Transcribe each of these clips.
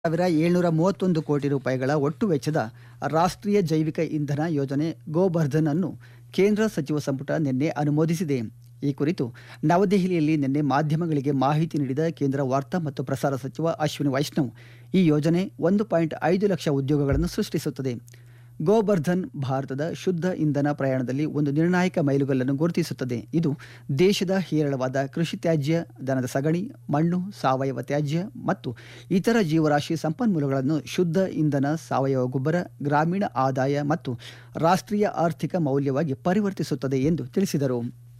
ಸಾವಿರ ಏಳ್ನೂರ ಮೂವತ್ತೊಂದು ಕೋಟಿ ರೂಪಾಯಿಗಳ ಒಟ್ಟು ವೆಚ್ಚದ ರಾಷ್ಟ್ರೀಯ ಜೈವಿಕ ಇಂಧನ ಯೋಜನೆ ಗೋಬರ್ಧನ್ ಅನ್ನು ಕೇಂದ್ರ ಸಚಿವ ಸಂಪುಟ ನಿನ್ನೆ ಅನುಮೋದಿಸಿದೆ ಈ ಕುರಿತು ನವದೆಹಲಿಯಲ್ಲಿ ನಿನ್ನೆ ಮಾಧ್ಯಮಗಳಿಗೆ ಮಾಹಿತಿ ನೀಡಿದ ಕೇಂದ್ರ ವಾರ್ತಾ ಮತ್ತು ಪ್ರಸಾರ ಸಚಿವ ಅಶ್ವಿನಿ ವೈಷ್ಣವ್ ಈ ಯೋಜನೆ ಒಂದು ಪಾಯಿಂಟ್ ಐದು ಲಕ್ಷ ಉದ್ಯೋಗಗಳನ್ನು ಸೃಷ್ಟಿಸುತ್ತದೆ ಗೋಬರ್ಧನ್ ಭಾರತದ ಶುದ್ಧ ಇಂಧನ ಪ್ರಯಾಣದಲ್ಲಿ ಒಂದು ನಿರ್ಣಾಯಕ ಮೈಲುಗಲ್ಲನ್ನು ಗುರುತಿಸುತ್ತದೆ ಇದು ದೇಶದ ಹೇರಳವಾದ ಕೃಷಿ ತ್ಯಾಜ್ಯ ದನದ ಸಗಣಿ ಮಣ್ಣು ಸಾವಯವ ತ್ಯಾಜ್ಯ ಮತ್ತು ಇತರ ಜೀವರಾಶಿ ಸಂಪನ್ಮೂಲಗಳನ್ನು ಶುದ್ಧ ಇಂಧನ ಸಾವಯವ ಗೊಬ್ಬರ ಗ್ರಾಮೀಣ ಆದಾಯ ಮತ್ತು ರಾಷ್ಟ್ರೀಯ ಆರ್ಥಿಕ ಮೌಲ್ಯವಾಗಿ ಪರಿವರ್ತಿಸುತ್ತದೆ ಎಂದು ತಿಳಿಸಿದರು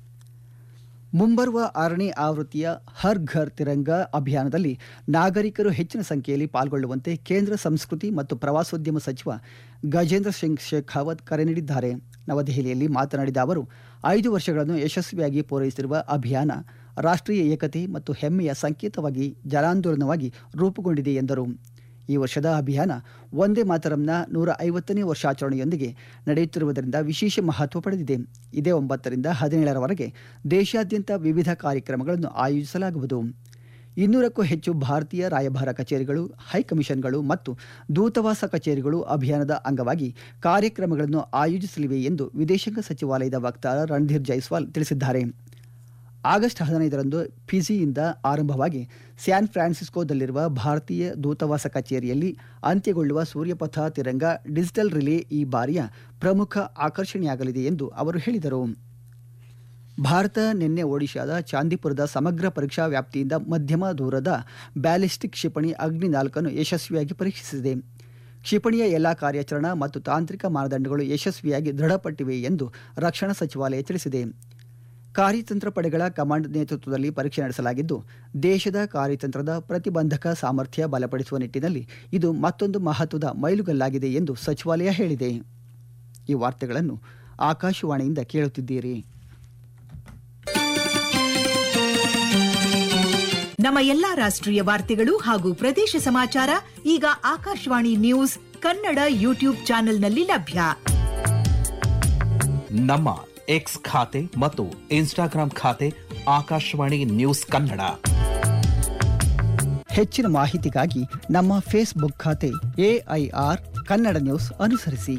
ಮುಂಬರುವ ಆರನೇ ಆವೃತ್ತಿಯ ಹರ್ ಘರ್ ತಿರಂಗ ಅಭಿಯಾನದಲ್ಲಿ ನಾಗರಿಕರು ಹೆಚ್ಚಿನ ಸಂಖ್ಯೆಯಲ್ಲಿ ಪಾಲ್ಗೊಳ್ಳುವಂತೆ ಕೇಂದ್ರ ಸಂಸ್ಕೃತಿ ಮತ್ತು ಪ್ರವಾಸೋದ್ಯಮ ಸಚಿವ ಗಜೇಂದ್ರ ಸಿಂಗ್ ಶೇಖಾವತ್ ಕರೆ ನೀಡಿದ್ದಾರೆ ನವದೆಹಲಿಯಲ್ಲಿ ಮಾತನಾಡಿದ ಅವರು ಐದು ವರ್ಷಗಳನ್ನು ಯಶಸ್ವಿಯಾಗಿ ಪೂರೈಸಿರುವ ಅಭಿಯಾನ ರಾಷ್ಟ್ರೀಯ ಏಕತೆ ಮತ್ತು ಹೆಮ್ಮೆಯ ಸಂಕೇತವಾಗಿ ಜನಾಂದೋಲನವಾಗಿ ರೂಪುಗೊಂಡಿದೆ ಎಂದರು ಈ ವರ್ಷದ ಅಭಿಯಾನ ಒಂದೇ ಮಾತರಂನ ನೂರ ಐವತ್ತನೇ ವರ್ಷಾಚರಣೆಯೊಂದಿಗೆ ನಡೆಯುತ್ತಿರುವುದರಿಂದ ವಿಶೇಷ ಮಹತ್ವ ಪಡೆದಿದೆ ಇದೇ ಒಂಬತ್ತರಿಂದ ಹದಿನೇಳರವರೆಗೆ ದೇಶಾದ್ಯಂತ ವಿವಿಧ ಕಾರ್ಯಕ್ರಮಗಳನ್ನು ಆಯೋಜಿಸಲಾಗುವುದು ಇನ್ನೂರಕ್ಕೂ ಹೆಚ್ಚು ಭಾರತೀಯ ರಾಯಭಾರ ಕಚೇರಿಗಳು ಹೈಕಮಿಷನ್ಗಳು ಮತ್ತು ದೂತಾವಾಸ ಕಚೇರಿಗಳು ಅಭಿಯಾನದ ಅಂಗವಾಗಿ ಕಾರ್ಯಕ್ರಮಗಳನ್ನು ಆಯೋಜಿಸಲಿವೆ ಎಂದು ವಿದೇಶಾಂಗ ಸಚಿವಾಲಯದ ವಕ್ತಾರ ರಣಧೀರ್ ಜೈಸ್ವಾಲ್ ತಿಳಿಸಿದ್ದಾರೆ ಆಗಸ್ಟ್ ಹದಿನೈದರಂದು ಫಿಜಿಯಿಂದ ಆರಂಭವಾಗಿ ಸ್ಯಾನ್ ಫ್ರಾನ್ಸಿಸ್ಕೋದಲ್ಲಿರುವ ಭಾರತೀಯ ದೂತಾವಾಸ ಕಚೇರಿಯಲ್ಲಿ ಅಂತ್ಯಗೊಳ್ಳುವ ಸೂರ್ಯಪಥ ತಿರಂಗ ಡಿಜಿಟಲ್ ರಿಲೇ ಈ ಬಾರಿಯ ಪ್ರಮುಖ ಆಕರ್ಷಣೆಯಾಗಲಿದೆ ಎಂದು ಅವರು ಹೇಳಿದರು ಭಾರತ ನಿನ್ನೆ ಒಡಿಶಾದ ಚಾಂದಿಪುರದ ಸಮಗ್ರ ಪರೀಕ್ಷಾ ವ್ಯಾಪ್ತಿಯಿಂದ ಮಧ್ಯಮ ದೂರದ ಬ್ಯಾಲಿಸ್ಟಿಕ್ ಕ್ಷಿಪಣಿ ಅಗ್ನಿ ನಾಲ್ಕನ್ನು ಯಶಸ್ವಿಯಾಗಿ ಪರೀಕ್ಷಿಸಿದೆ ಕ್ಷಿಪಣಿಯ ಎಲ್ಲಾ ಕಾರ್ಯಾಚರಣಾ ಮತ್ತು ತಾಂತ್ರಿಕ ಮಾನದಂಡಗಳು ಯಶಸ್ವಿಯಾಗಿ ದೃಢಪಟ್ಟಿವೆ ಎಂದು ರಕ್ಷಣಾ ಸಚಿವಾಲಯ ತಿಳಿಸಿದೆ ಕಾರ್ಯತಂತ್ರ ಪಡೆಗಳ ಕಮಾಂಡ್ ನೇತೃತ್ವದಲ್ಲಿ ಪರೀಕ್ಷೆ ನಡೆಸಲಾಗಿದ್ದು ದೇಶದ ಕಾರ್ಯತಂತ್ರದ ಪ್ರತಿಬಂಧಕ ಸಾಮರ್ಥ್ಯ ಬಲಪಡಿಸುವ ನಿಟ್ಟಿನಲ್ಲಿ ಇದು ಮತ್ತೊಂದು ಮಹತ್ವದ ಮೈಲುಗಲ್ಲಾಗಿದೆ ಎಂದು ಸಚಿವಾಲಯ ಹೇಳಿದೆ ಈ ವಾರ್ತೆಗಳನ್ನು ಆಕಾಶವಾಣಿಯಿಂದ ಕೇಳುತ್ತಿದ್ದೀರಿ ನಮ್ಮ ಎಲ್ಲಾ ರಾಷ್ಟ್ರೀಯ ವಾರ್ತೆಗಳು ಹಾಗೂ ಪ್ರದೇಶ ಸಮಾಚಾರ ಈಗ ಆಕಾಶವಾಣಿ ನ್ಯೂಸ್ ಕನ್ನಡ ಯೂಟ್ಯೂಬ್ ಚಾನೆಲ್ನಲ್ಲಿ ಲಭ್ಯ ನಮ್ಮ ಎಕ್ಸ್ ಖಾತೆ ಮತ್ತು ಇನ್ಸ್ಟಾಗ್ರಾಂ ಖಾತೆ ಆಕಾಶವಾಣಿ ನ್ಯೂಸ್ ಕನ್ನಡ ಹೆಚ್ಚಿನ ಮಾಹಿತಿಗಾಗಿ ನಮ್ಮ ಫೇಸ್ಬುಕ್ ಖಾತೆ ಎಐಆರ್ ಕನ್ನಡ ನ್ಯೂಸ್ ಅನುಸರಿಸಿ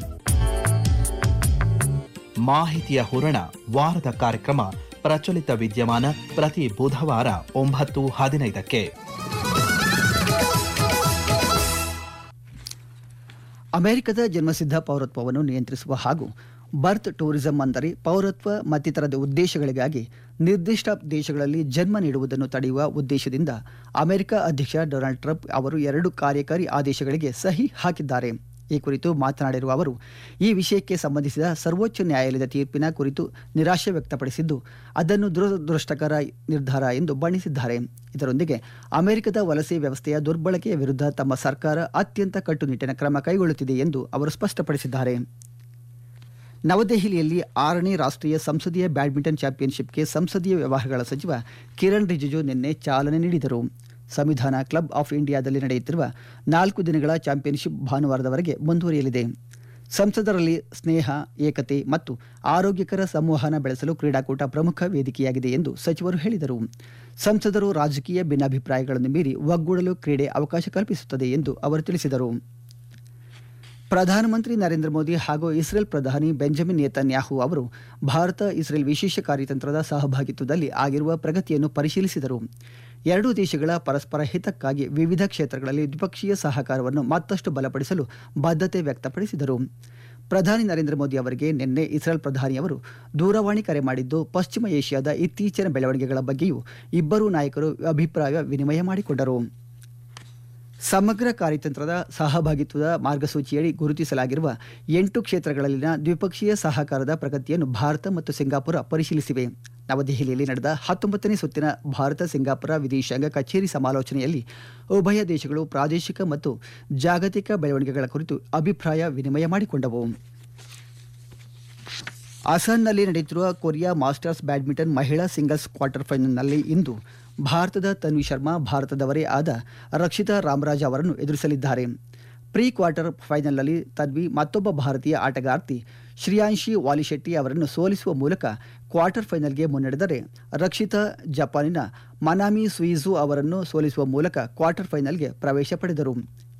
ಮಾಹಿತಿಯ ಹೂರಣ ವಾರದ ಕಾರ್ಯಕ್ರಮ ಪ್ರಚಲಿತ ವಿದ್ಯಮಾನ ಪ್ರತಿ ಬುಧವಾರ ಒಂಬತ್ತು ಹದಿನೈದಕ್ಕೆ ಅಮೆರಿಕದ ಜನ್ಮಸಿದ್ಧ ಪೌರತ್ವವನ್ನು ನಿಯಂತ್ರಿಸುವ ಹಾಗೂ ಬರ್ತ್ ಟೂರಿಸಂ ಅಂದರೆ ಪೌರತ್ವ ಮತ್ತಿತರದ ಉದ್ದೇಶಗಳಿಗಾಗಿ ನಿರ್ದಿಷ್ಟ ದೇಶಗಳಲ್ಲಿ ಜನ್ಮ ನೀಡುವುದನ್ನು ತಡೆಯುವ ಉದ್ದೇಶದಿಂದ ಅಮೆರಿಕ ಅಧ್ಯಕ್ಷ ಡೊನಾಲ್ಡ್ ಟ್ರಂಪ್ ಅವರು ಎರಡು ಕಾರ್ಯಕಾರಿ ಆದೇಶಗಳಿಗೆ ಸಹಿ ಹಾಕಿದ್ದಾರೆ ಈ ಕುರಿತು ಮಾತನಾಡಿರುವ ಅವರು ಈ ವಿಷಯಕ್ಕೆ ಸಂಬಂಧಿಸಿದ ಸರ್ವೋಚ್ಚ ನ್ಯಾಯಾಲಯದ ತೀರ್ಪಿನ ಕುರಿತು ನಿರಾಶೆ ವ್ಯಕ್ತಪಡಿಸಿದ್ದು ಅದನ್ನು ದುರದೃಷ್ಟಕರ ನಿರ್ಧಾರ ಎಂದು ಬಣ್ಣಿಸಿದ್ದಾರೆ ಇದರೊಂದಿಗೆ ಅಮೆರಿಕದ ವಲಸೆ ವ್ಯವಸ್ಥೆಯ ದುರ್ಬಳಕೆಯ ವಿರುದ್ಧ ತಮ್ಮ ಸರ್ಕಾರ ಅತ್ಯಂತ ಕಟ್ಟುನಿಟ್ಟಿನ ಕ್ರಮ ಕೈಗೊಳ್ಳುತ್ತಿದೆ ಎಂದು ಅವರು ಸ್ಪಷ್ಟಪಡಿಸಿದ್ದಾರೆ ನವದೆಹಲಿಯಲ್ಲಿ ಆರನೇ ರಾಷ್ಟ್ರೀಯ ಸಂಸದೀಯ ಬ್ಯಾಡ್ಮಿಂಟನ್ ಚಾಂಪಿಯನ್ಶಿಪ್ಗೆ ಸಂಸದೀಯ ವ್ಯವಹಾರಗಳ ಸಚಿವ ಕಿರಣ್ ರಿಜಿಜು ನಿನ್ನೆ ಚಾಲನೆ ನೀಡಿದರು ಸಂವಿಧಾನ ಕ್ಲಬ್ ಆಫ್ ಇಂಡಿಯಾದಲ್ಲಿ ನಡೆಯುತ್ತಿರುವ ನಾಲ್ಕು ದಿನಗಳ ಚಾಂಪಿಯನ್ಶಿಪ್ ಭಾನುವಾರದವರೆಗೆ ಮುಂದುವರಿಯಲಿದೆ ಸಂಸದರಲ್ಲಿ ಸ್ನೇಹ ಏಕತೆ ಮತ್ತು ಆರೋಗ್ಯಕರ ಸಂವಹನ ಬೆಳೆಸಲು ಕ್ರೀಡಾಕೂಟ ಪ್ರಮುಖ ವೇದಿಕೆಯಾಗಿದೆ ಎಂದು ಸಚಿವರು ಹೇಳಿದರು ಸಂಸದರು ರಾಜಕೀಯ ಭಿನ್ನಾಭಿಪ್ರಾಯಗಳನ್ನು ಮೀರಿ ಒಗ್ಗೂಡಲು ಕ್ರೀಡೆ ಅವಕಾಶ ಕಲ್ಪಿಸುತ್ತದೆ ಎಂದು ಅವರು ತಿಳಿಸಿದರು ಪ್ರಧಾನಮಂತ್ರಿ ನರೇಂದ್ರ ಮೋದಿ ಹಾಗೂ ಇಸ್ರೇಲ್ ಪ್ರಧಾನಿ ಬೆಂಜಮಿನ್ ನೇತನ್ಯಾಹು ಅವರು ಭಾರತ ಇಸ್ರೇಲ್ ವಿಶೇಷ ಕಾರ್ಯತಂತ್ರದ ಸಹಭಾಗಿತ್ವದಲ್ಲಿ ಆಗಿರುವ ಪ್ರಗತಿಯನ್ನು ಪರಿಶೀಲಿಸಿದರು ಎರಡೂ ದೇಶಗಳ ಪರಸ್ಪರ ಹಿತಕ್ಕಾಗಿ ವಿವಿಧ ಕ್ಷೇತ್ರಗಳಲ್ಲಿ ದ್ವಿಪಕ್ಷೀಯ ಸಹಕಾರವನ್ನು ಮತ್ತಷ್ಟು ಬಲಪಡಿಸಲು ಬದ್ಧತೆ ವ್ಯಕ್ತಪಡಿಸಿದರು ಪ್ರಧಾನಿ ನರೇಂದ್ರ ಮೋದಿ ಅವರಿಗೆ ನಿನ್ನೆ ಇಸ್ರೇಲ್ ಪ್ರಧಾನಿಯವರು ದೂರವಾಣಿ ಕರೆ ಮಾಡಿದ್ದು ಪಶ್ಚಿಮ ಏಷ್ಯಾದ ಇತ್ತೀಚಿನ ಬೆಳವಣಿಗೆಗಳ ಬಗ್ಗೆಯೂ ಇಬ್ಬರೂ ನಾಯಕರು ಅಭಿಪ್ರಾಯ ವಿನಿಮಯ ಮಾಡಿಕೊಂಡರು ಸಮಗ್ರ ಕಾರ್ಯತಂತ್ರದ ಸಹಭಾಗಿತ್ವದ ಮಾರ್ಗಸೂಚಿಯಡಿ ಗುರುತಿಸಲಾಗಿರುವ ಎಂಟು ಕ್ಷೇತ್ರಗಳಲ್ಲಿನ ದ್ವಿಪಕ್ಷೀಯ ಸಹಕಾರದ ಪ್ರಗತಿಯನ್ನು ಭಾರತ ಮತ್ತು ಸಿಂಗಾಪುರ ಪರಿಶೀಲಿಸಿವೆ ನವದೆಹಲಿಯಲ್ಲಿ ನಡೆದ ಹತ್ತೊಂಬತ್ತನೇ ಸುತ್ತಿನ ಭಾರತ ಸಿಂಗಾಪುರ ವಿದೇಶಾಂಗ ಕಚೇರಿ ಸಮಾಲೋಚನೆಯಲ್ಲಿ ಉಭಯ ದೇಶಗಳು ಪ್ರಾದೇಶಿಕ ಮತ್ತು ಜಾಗತಿಕ ಬೆಳವಣಿಗೆಗಳ ಕುರಿತು ಅಭಿಪ್ರಾಯ ವಿನಿಮಯ ಮಾಡಿಕೊಂಡವು ಅಸ್ಸಾಂನಲ್ಲಿ ನಡೆಯುತ್ತಿರುವ ಕೊರಿಯಾ ಮಾಸ್ಟರ್ಸ್ ಬ್ಯಾಡ್ಮಿಂಟನ್ ಮಹಿಳಾ ಸಿಂಗಲ್ಸ್ ಕ್ವಾರ್ಟರ್ ಫೈನಲ್ನಲ್ಲಿ ಇಂದು ಭಾರತದ ತನ್ವಿ ಶರ್ಮಾ ಭಾರತದವರೇ ಆದ ರಕ್ಷಿತಾ ರಾಮರಾಜ್ ಅವರನ್ನು ಎದುರಿಸಲಿದ್ದಾರೆ ಪ್ರೀ ಕ್ವಾರ್ಟರ್ ಫೈನಲ್ನಲ್ಲಿ ತನ್ವಿ ಮತ್ತೊಬ್ಬ ಭಾರತೀಯ ಆಟಗಾರ್ತಿ ಶ್ರೇಯಾಂಶಿ ವಾಲಿಶೆಟ್ಟಿ ಅವರನ್ನು ಸೋಲಿಸುವ ಮೂಲಕ ಕ್ವಾರ್ಟರ್ ಫೈನಲ್ಗೆ ಮುನ್ನಡೆದರೆ ರಕ್ಷಿತಾ ಜಪಾನಿನ ಮನಾಮಿ ಸುಯಿಜು ಅವರನ್ನು ಸೋಲಿಸುವ ಮೂಲಕ ಕ್ವಾರ್ಟರ್ ಫೈನಲ್ಗೆ ಪ್ರವೇಶ ಪಡೆದರು